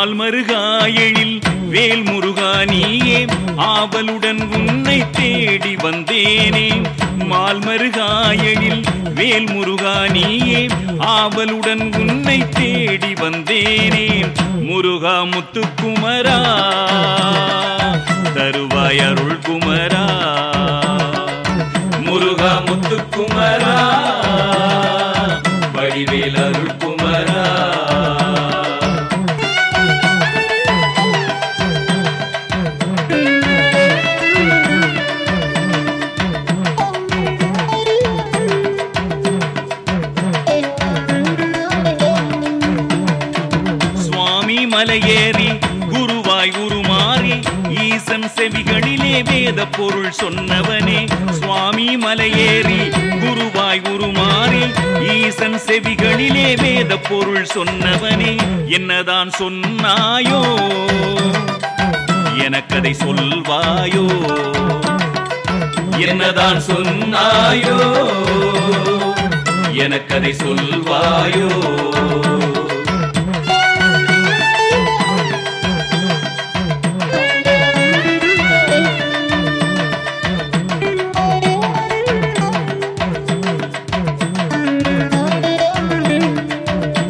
mall மருகாயெழில் வேல் முருகா நீயே ஆவலுடன் உன்னை தேடி வந்தேனே மால் மருகாயெழில் வேல் முருகா நீயே ஆவலுடன் உன்னை தேடி வந்தேனே முருகா முத்துக்குமரா தருவாய் அருள் குமரா முருகா முத்துக்குமரா வடிவேல் அருள் குமரா சுவாமி மலையேறி குருவாய் உருமாறி ஈசன் செவிகளிலே வேத பொருள் சொன்னவனே சுவாமி மலையேறி குருவாய் உருமாறி ஈசன் செவிகளிலே வேத பொருள் சொன்னவனே என்னதான் சொன்னாயோ எனக்கதை சொல்வாயோ என்னதான் சொன்னாயோ எனக்கதை சொல்வாயோ